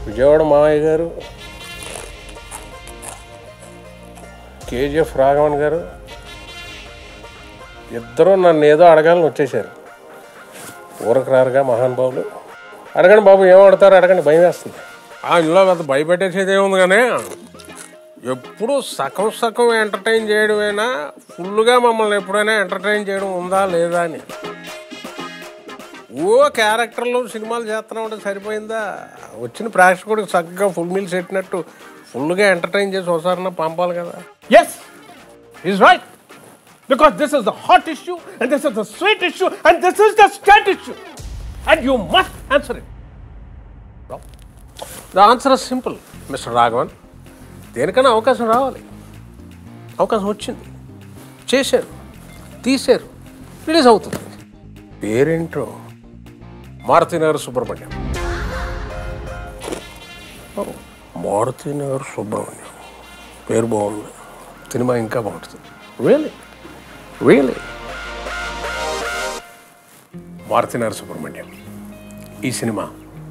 విజయవాడ మావయ్య గారు కేజీఎఫ్ రాఘవన్ గారు ఇద్దరు నన్ను ఏదో అడగాలని వచ్చేసారు ఊరకు రారుగా మహానుభావులు అడగండి బాబు ఏం ఆడతారు అడగండి భయం వేస్తుంది ఆ ఇందులో పెద్ద భయపెట్టేసేది ఏముంది కానీ ఎప్పుడు సగం సగం ఎంటర్టైన్ చేయడమేనా ఫుల్గా మమ్మల్ని ఎప్పుడైనా ఎంటర్టైన్ చేయడం ఉందా లేదా అని ఓ క్యారెక్టర్లు సినిమాలు చేస్తున్నాం అంటే సరిపోయిందా వచ్చిన ప్రేక్షకుడికి చక్కగా ఫుల్ మీల్స్ పెట్టినట్టు ఫుల్గా ఎంటర్టైన్ చేసి ఒకసారి పంపాలి కదా Yes, he's right. Because this is the hot issue, and this is the sweet issue, and this is the state issue. And you must answer it. The answer simple mister Raghavan దేనికైనా అవకాశం రావాలి అవకాశం వచ్చింది చేశారు తీశారు రిలీజ్ అవుతుంది పేరేంటో మారుతినగర్ సుబ్రహ్మణ్యం ఓ, మారుతినగర్ సుబ్రహ్మణ్యం పేరు బాగుంది సినిమా ఇంకా బాగుంటుంది రియలీ రియలీ మారుతినగర్ సుబ్రహ్మణ్యం ఈ సినిమా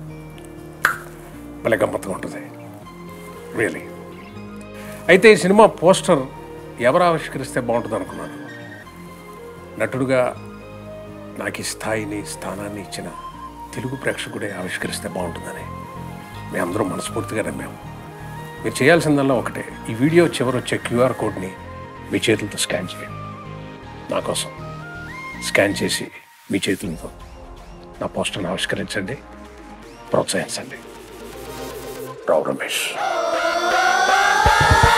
భలే గమ్మత్తుగా ఉంటుంది రియలీ అయితే ఈ సినిమా పోస్టర్ ఎవరు ఆవిష్కరిస్తే బాగుంటుంది అనుకున్నాను నటుడుగా నాకు ఈ స్థాయిని స్థానాన్ని ఇచ్చిన తెలుగు ప్రేక్షకుడే ఆవిష్కరిస్తే బాగుంటుందని మేము అందరం మనస్ఫూర్తిగా నమ్మాము మీరు చేయాల్సిందల్లా ఒకటే ఈ వీడియో చివరి వచ్చే క్యూఆర్ కోడ్ని మీ చేతులతో స్కాన్ చేయండి నా కోసం స్కాన్ చేసి మీ చేతులతో నా పోస్టర్ని ఆవిష్కరించండి ప్రోత్సహించండి రావు రమేష్